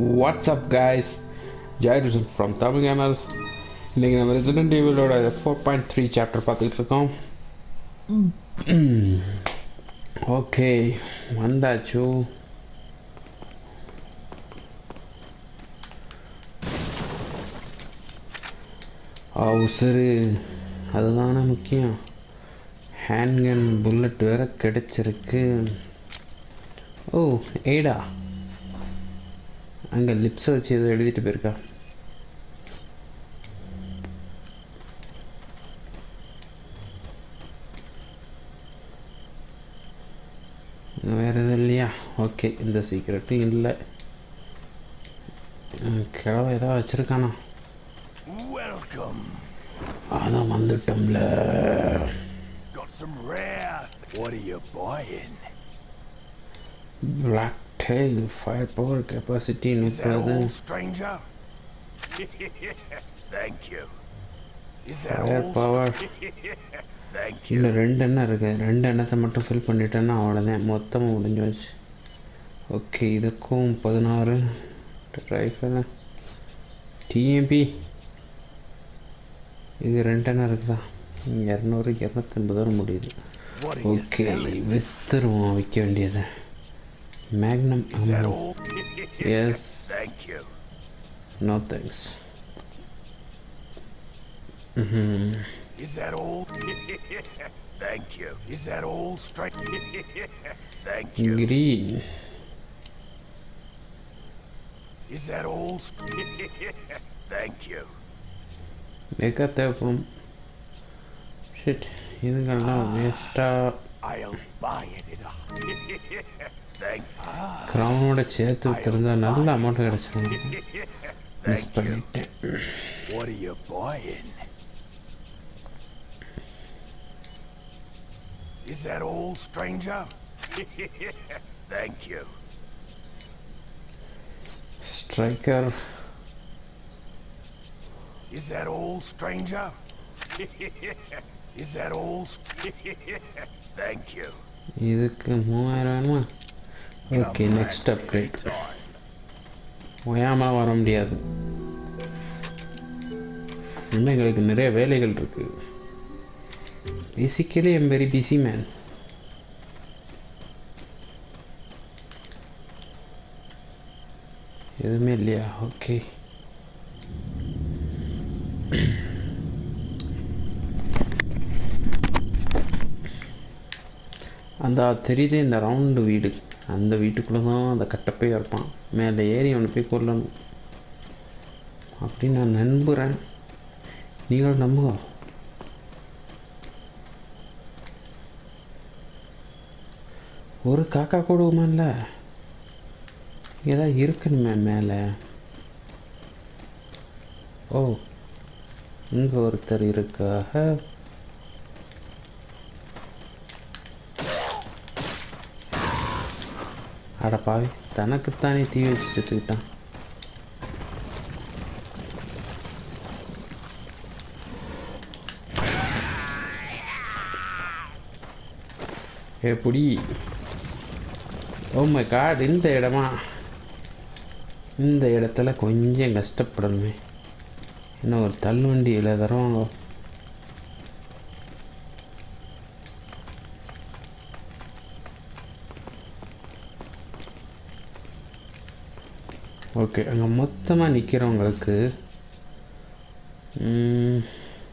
WhatsApp guys Jayarasan from Tamil gamers இன்றைக்கி நம்ம resident ஈவிலோட ஃபோர் பாயிண்ட் த்ரீ சாப்டர் பார்த்துக்கிட்டு இருக்கோம் ஓகே வந்தாச்சு உசுறு அதுதானே முக்கியம் ஹேண்ட்கன் புல்லட் வேற கிடைச்சிருக்கு ஓ ஏடா அங்கே லிப்ஸை வச்சு ஏதோ எழுதிட்டு போயிருக்கா வேறு எதுவும் இல்லையா ஓகே இந்த சீக்ரெட்டும் இல்லை கிழவை ஏதாவது வச்சுருக்கானா Welcome. அதான் வந்துட்டோம்ல Got some rare. What are you buying? Black tail fire power capacity Is that முப்பது all, stranger? Thank you. Is that fire all? Power Thank you. இன்னும் ரெண்டு எண்ணெய் இருக்குது ரெண்டு எண்ணத்தை மட்டும் ஃபில் பண்ணிட்டேன்னா அவ்வளோதான் மொத்தமாக முடிஞ்சு வச்சு ஓகே இதுக்கும் பதினாறு ரைஃபிள் டிஎம்பி இது ரெண்டு எண்ணெய் இருக்குதா இரநூறு இரநூத்தம்பது வரை முடியுது What are you okay selling? வித்துருவோம் விற்க வேண்டியது மேக்னம் Is that ஆமாம் all? Yes Thank you. No thanks ம் Is that all? Thank you. Is that all, stranger? Thank you. Green Is that all? Thank you. Mega தேவைப்படும் shit இதுங்கெல்லாம் வேஸ்ட்டாக I'll buy it. Thank க்ரௌனோட சேர்த்து விட்டுருந்தா நல்ல amount கிடச்சிரும் miss Thank you. பண்ணிட்டேன் What are you buying? Is that all, stranger? Thank you. Striker Is that all, stranger? Is that all? Thank you. இதுக்கு மூவாயிரம் வேணுமா ஓகே நெக்ஸ்ட் அப்கிரேட் ஓயாமல் வர முடியாது இன்னும் எங்களுக்கு நிறைய வேலைகள் இருக்கு basically am very busy man எதுவுமே இல்லையா ஓகே அந்த தெரியுது இந்த ரவுண்டு வீடு அந்த வீட்டுக்குள்ளே தான் அந்த கட்டப்பையாக இருப்பான் மேலே ஏறி அவனை போய் கொல்லணும் அப்படின்னு நான் நம்புகிறேன் நீங்களும் நம்புங்க ஒரு காக்கா கொடுவோமா இல்லை ஏதாவது இருக்கணுமே மேலே ஓ இங்கே ஒருத்தர் இருக்காக அட பாவி தனக்குத்தானே தீ வச்சு செத்துக்கிட்டான் எப்படி ஓ மை காட் இந்த இடமா இந்த இடத்துல கொஞ்சம் கஷ்டப்படணுமே இன்னும் ஒரு தள்ளுவண்டியில் தருவாங்க ஓகே அங்கே மொத்தமாக நிற்கிறவங்களுக்கு ம்,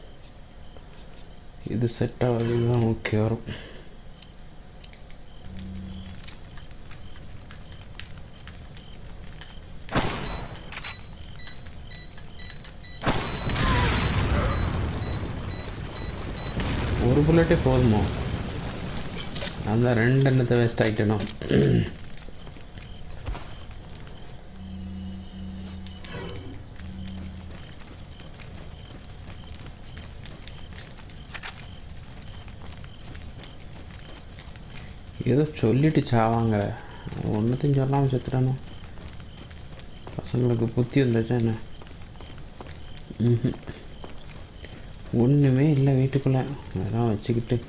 இது செட் ஆகுது தான் ஓகே வரும் ஒரு புல்லட்டே போதுமோ அந்த ரெண்டு எண்ணத்தை வேஸ்ட் ஆகிட்டணும் ஏதோ சொல்லிட்டு சாவாங்க ஒன்றத்தையும் சொல்லாமல் செத்துட்டானோ பசங்களுக்கு புத்தி வந்துச்சா என்ன ம்ஹும். ஒன்றுமே இல்லை வீட்டுக்குள்ளே அதெல்லாம் வச்சுக்கிட்டு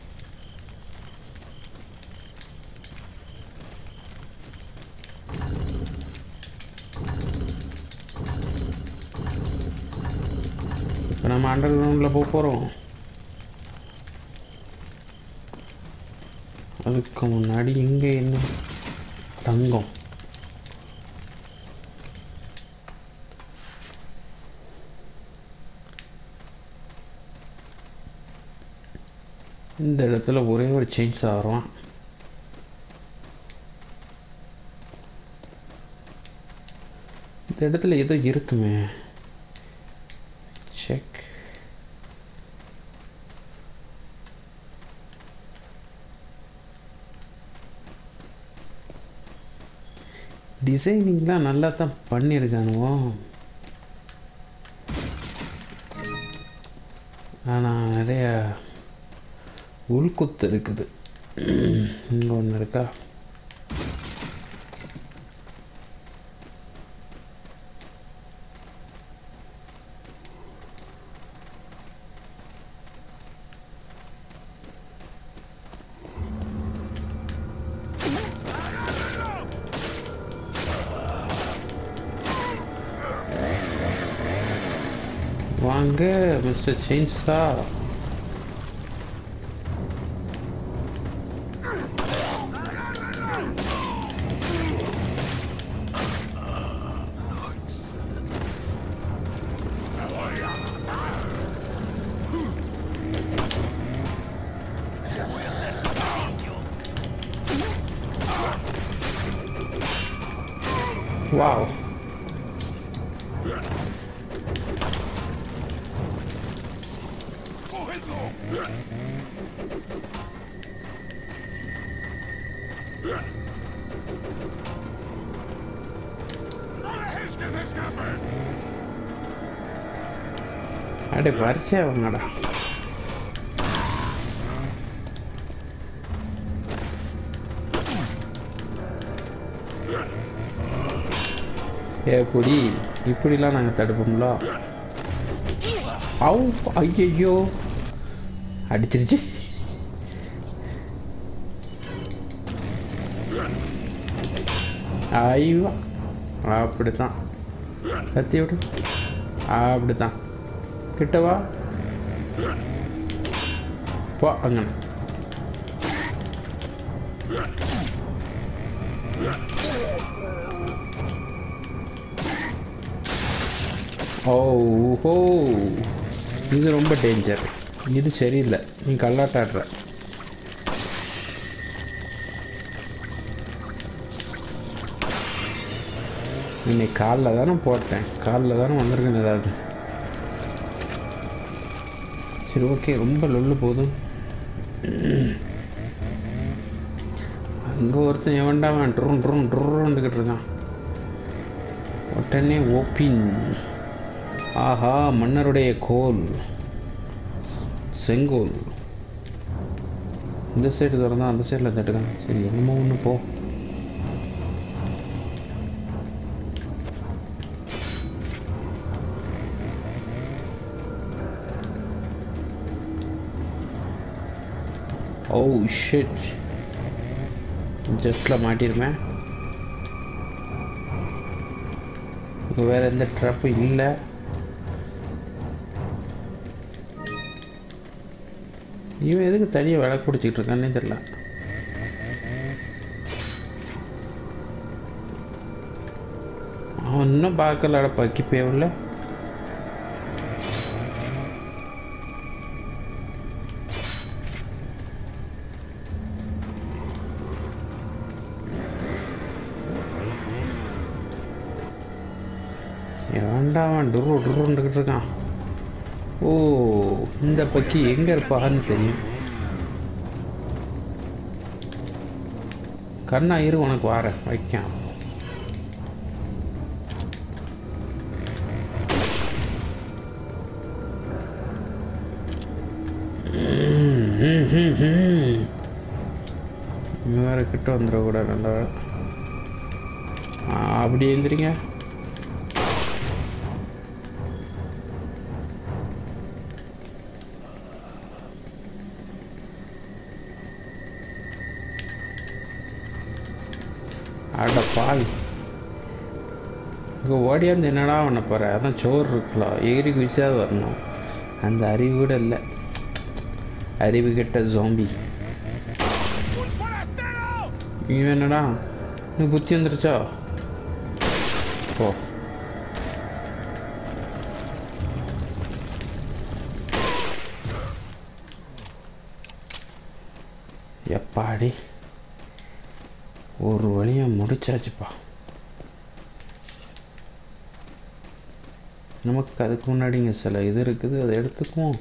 நம்ம அண்டர் கிரவுண்டில் போக போகிறோம் அதுக்கு முன்னாடி இங்கே என்ன தங்கம் இந்த இடத்துல ஒரே ஒரு சேஞ்ச் ஆகிறோம் இந்த இடத்துல ஏதோ இருக்குமே செக் டிசைனிங்லாம் நல்லா தான் பண்ணியிருக்கானுவோ ஆனால் நிறைய உள்குத்து இருக்குது இங்கே ஒன்று இருக்கா வாங்க மிஸ்டர் செயின்ஸா வாவ் அடே வரிசையா வாங்கடா ஏ பொடி இப்படிலாம் நாங்கள் தடுப்போம்ல அவு ஐயையோ அடிச்சிருச்சு ஐயோ அப்படித்தான் கத்தி விடு அப்படித்தான் கிட்டவா போ அங்கே ஓஹோ இது ரொம்ப டேஞ்சர் இது சரியில்லை நீ கல்லாட்டாடுற இன்னைக்கு காலில் தானே போட்டேன் காலில் தானே வந்திருக்கேன் ஏதாவது சரி ஓகே ரொம்ப லொல்லு போதும் அங்கே ஒருத்தன் எவன்டா அவன் ட்ரூன் ட்ரூன் ட்ரூன்னுக்கிட்டு இருக்கான் உடனே ஓப்பின் ஆஹா மன்னருடைய கோல் செங்கோல் இந்த சைடு திறந்தா அந்த சைடில் தட்டுக்கான் சரி என்னமோ ஒன்று போ ஓ ஷிட் ஜஸ்ட்டில் மாட்டிருமே இங்கே வேறு எந்த ட்ராப்பும் இல்லை இவன் எதுக்கு தனியாக விளக்கு பிடிச்சிக்கிட்டு இருக்கானே தெரில அவன் இன்னும் பார்க்கலடா பக்கி பேவில்ல ஏன்டா அவன் டுரு டுருன்னுக்கிட்டு இருக்கான் ஓ இந்த பக்கி எங்கே இருப்பான்னு தெரியும் கண்ணா இரு உனக்கு வார வைக்கான் வேற கிட்ட வந்துடக்கூடாது நல்லா ஆ, அப்படி எழுந்திரிங்க அட பால் இங்கே ஓடியாந்து என்னடா பண்ண போகிற அதான் சோறு இருக்கலாம் எகிரி குதிச்சாது வரணும் அந்த அறிவு கூட இல்லை அறிவு கெட்ட ஜோம்பி இவன் என்னடா நீ புத்தி வந்துருச்சா போ எப்பாடி ஒரு வழியை முடிச்சாச்சுப்பா நமக்கு அதுக்கு முன்னாடிங்க சில இது இருக்குது அதை எடுத்துக்குவோம்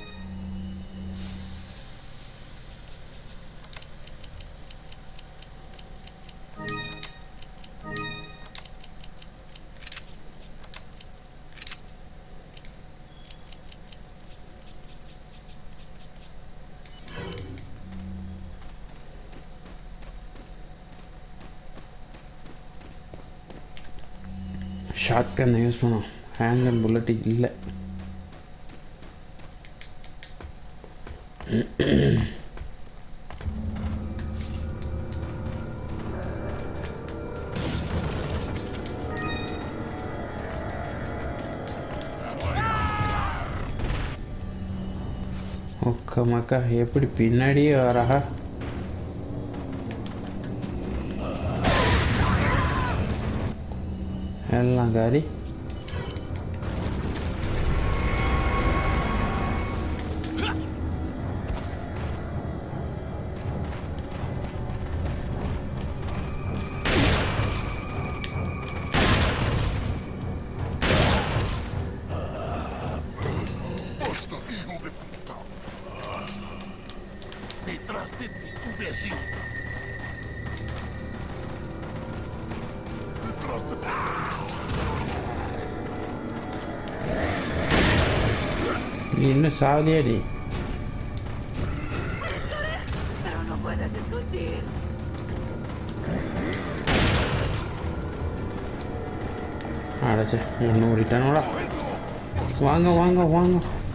ஷார்ட் கன்னை யூஸ் பண்ணோம் ஹேண்ட் கன் புல்லட் இல்லை ஒக்க மக்கா எப்படி பின்னாடியே வரா எல்லாம் காரி ¡Basta, hijo de puta! ¡Detrás de ti, imbécil! ¡Detrás de ti! நீ இன்னும் சாவலியாடி Pero no puedes discutir. அடைச்சே ஒன்று ஓடிட்டானோடா வாங்க வாங்க வாங்க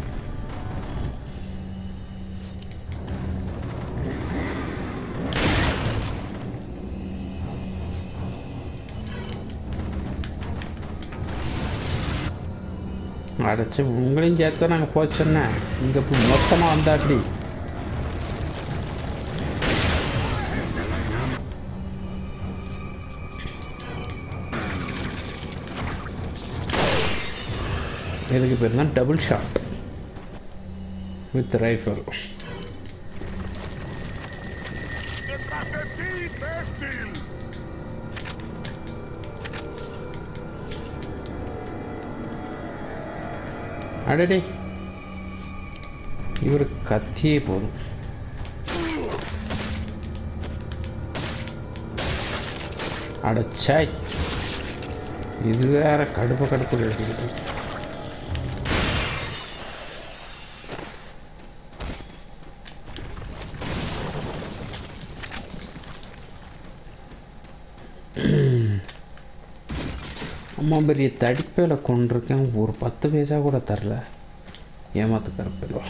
அடைச்சி உங்களையும் சேர்த்து நாங்கள் போச்சோன்னே இங்கே இப்போ மொத்தமாக வந்தாப்படி இதுக்கு பேர் தான் double shot with rifle ¡Detrás de ti, imbécil! அடடே இவர் கத்தியே போதும் அடச்சாய் இது வேற கடுப்பு கடுப்பு கிடைக்குது அம்மா பெரிய தடிப்பையில் கொண்டிருக்கேன் ஒரு பத்து பைசா கூட தரல ஏமாத்து கருப்பில்வா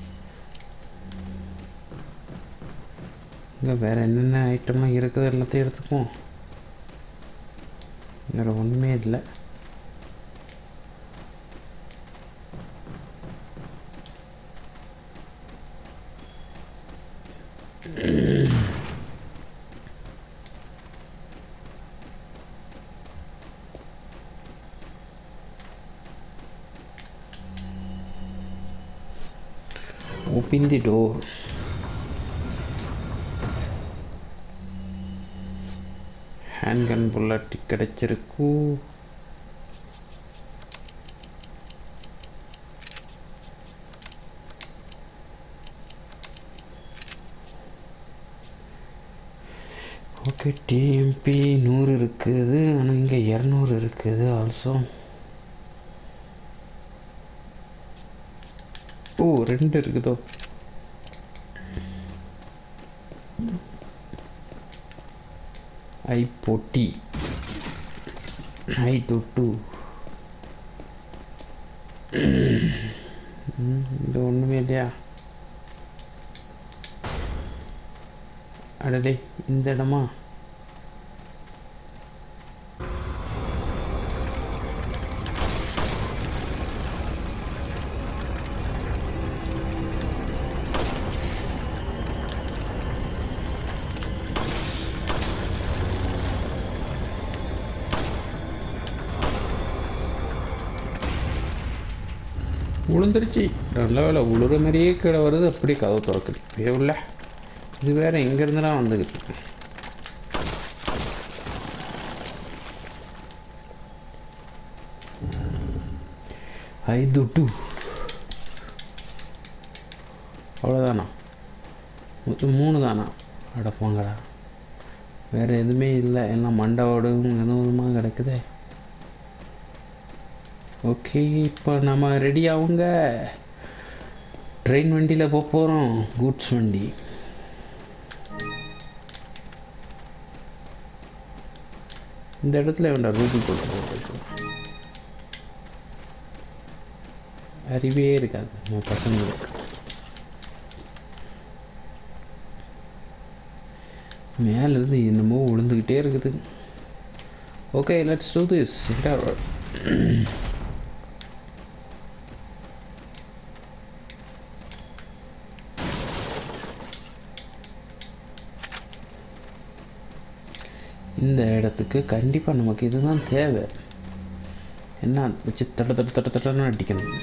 இங்கே வேற என்னென்ன ஐட்டம்லாம் இருக்குது எல்லாத்தையும் எடுத்துக்குவோம் வேற ஒன்றுமே இல்லை Open the door. Hand gun bullet கிடைச்சிருக்கு ஓகே டிஎம்பி நூறு இருக்குது ஆனால் இங்கே இரநூறு இருக்குது ஆல்சோ ஓ ரெண்டு இருக்குதோ ஐ பொட்டி ஐ தொட்டு ம், இது ஒன்றுமே இல்லையா அடடே இந்த இடமா விழுந்துருச்சு நல்ல வேலை உழுற மாதிரியே கீழே வருது அப்படியே கதவு திறக்குது வேவுல இது வேற எங்கேருந்துலாம் வந்துக்கிட்டு இருக்கு ஐந்து டூ அவ்வளோதானா மொத்தம் மூணு தானா அடப்பாங்கடா வேறு எதுவுமே இல்லை எல்லாம் மண்டவோடும் எதுவுமா கிடக்குதே ஓகே இப்போ நம்ம ரெடி ஆகுங்க ட்ரெயின் வண்டியில் போக போகிறோம் கூட்ஸ் வண்டி இந்த இடத்துல வேண்டாம் ரூபி கொண்டு போகிறது அறிவே இருக்காது நம்ம பசங்களுக்கு மேலேருந்து என்னமோ விழுந்துக்கிட்டே இருக்குது ஓகே லெட்ஸ் டூ திஸ் இந்த இடத்துக்கு கண்டிப்பாக நமக்கு இதுதான் தேவை என்ன வச்சு தட்ட தட்ட தட்ட தட்டன்னு அடிக்கணும்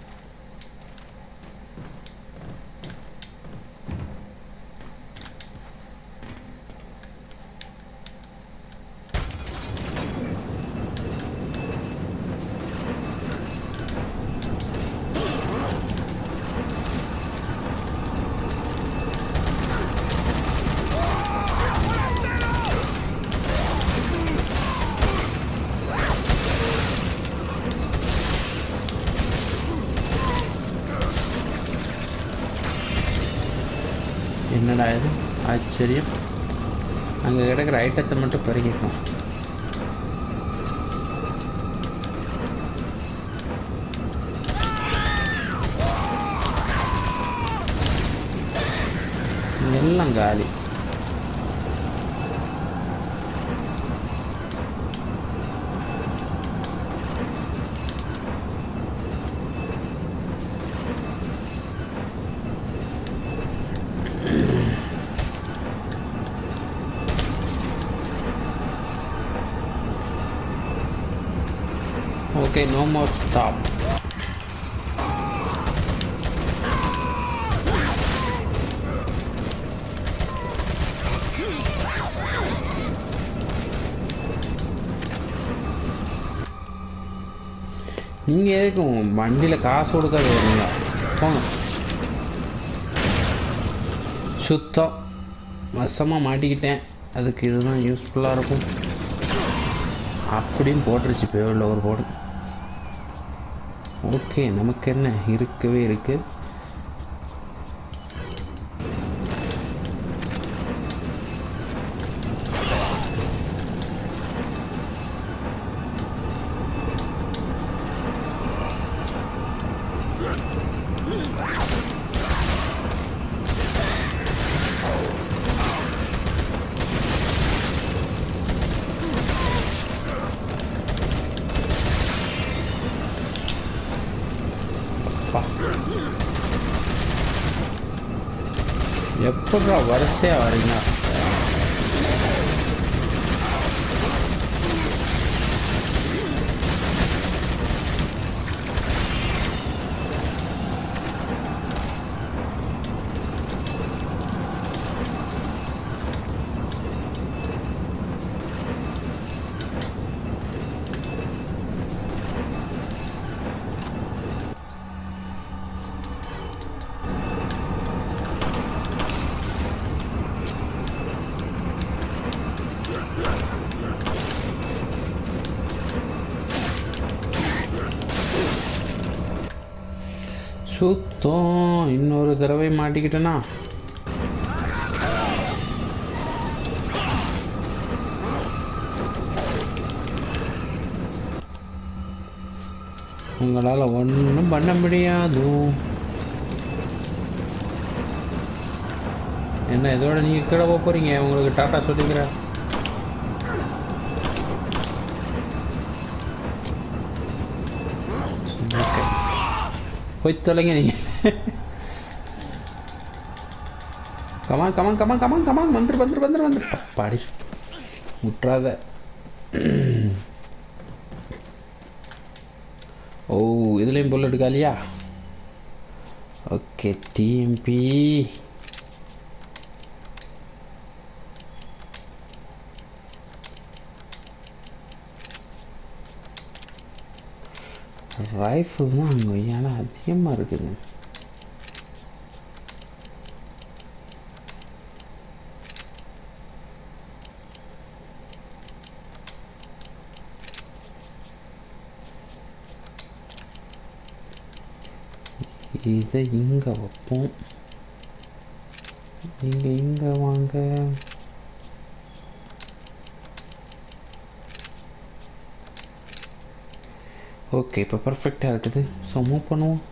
என்னடா இது ஆச்சரியம் அங்கே கிடக்கிற ஐட்டத்தை மட்டும் பெருகிக்கும் எல்லாம் காலி Okay, no more stop. நீங்கள் எதுக்கு வண்டியில் காசு கொடுக்காது வரீங்க போங்க சுத்தம் வசமாக மாட்டிக்கிட்டேன் அதுக்கு இதுதான் யூஸ்ஃபுல்லாக இருக்கும் அப்படியும் போட்டுருச்சு பேரில் ஒரு போடு ஓகே நமக்கு என்ன இருக்கவே இருக்கு அப்பா எப்படா வரிசையா வரீங்க சுத்தம் இன்னொரு தடவை மாட்டிக்கிட்டேனா உங்களால் ஒன்றும் பண்ண முடியாது என்ன இதோட நீங்கள் கீழே போக போகிறீங்க உங்களுக்கு டாட்டா சொல்லிக்கிறேன் ஓகே போய் தொலைங்க நீங்க come on come on come on come on come on வந்துரு வந்துரு வந்துரு வந்துரு பாடி முற்றாத ஓ இதுலேயும் புல்லட் காலியா ஓகே டிஎம்பி ரைஃபிள் தான் அங்கே ஏன்னா அதிகமாக இருக்குதுங்க இதை இங்கே வைப்போம் நீங்கள் இங்கே வாங்க ஓகே இப்போ பர்ஃபெக்டாக இருக்குது ஸோ மூவ் பண்ணுவோம்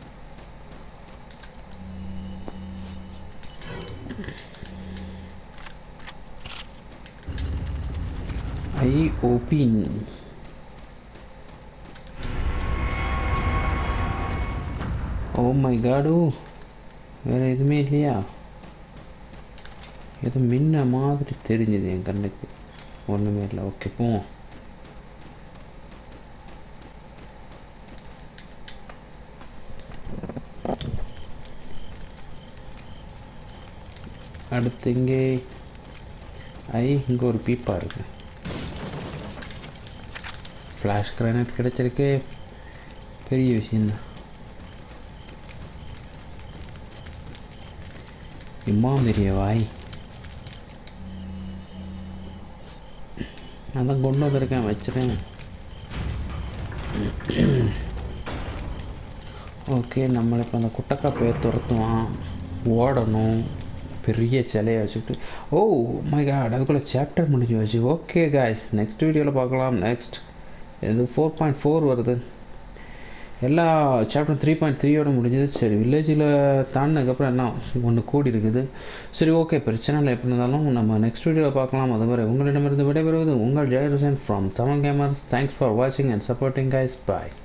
ஐ ஓபின் ஓ மை காடு வேறு எதுவுமே இல்லையா ஏதோ மின்ன மாதிரி தெரிஞ்சுது என் கண்ணுக்கு ஒன்றுமே இல்லை ஓகே போவோம் அடுத்து இங்கே ஐ இங்கே ஒரு பீப்பா இருக்கு ஃப்ளாஷ் கிரானைட் கிடைச்சிருக்கு பெரிய விஷயந்தான் இம்மா பெரிய வாய் அதான் கொண்டு வந்திருக்கேன் வச்சுறேன் ஓகே நம்மளை இப்போ அந்த குட்டக்காப்பையை துரத்துவான் ஓடணும் பெரிய சிலையை வச்சுக்கிட்டு ஓ மை காட் அதுக்குள்ளே சாப்டர் முடிஞ்சு வச்சு ஓகே காய்ஸ் நெக்ஸ்ட் வீடியோவில் பார்க்கலாம் நெக்ஸ்ட் இது ஃபோர் பாயிண்ட் ஃபோர் வருது எல்லா சாப்டர் த்ரீ பாயிண்ட் த்ரீயோட முடிஞ்சது சரி வில்லேஜில் தாண்டினதுக்கப்புறம் என்ன ஒன்று கூடி இருக்குது சரி ஓகே பிரச்சனை இல்லை எப்படி இருந்தாலும் நம்ம நெக்ஸ்ட் வீடியோவில் பார்க்கலாம் அது மாதிரி உங்களிடமிருந்து விடைபெறுவது உங்கள் Jayarasan from Tamil gamers thanks for வாட்சிங் அண்ட் சப்போர்ட்டிங் கைஸ் பாய்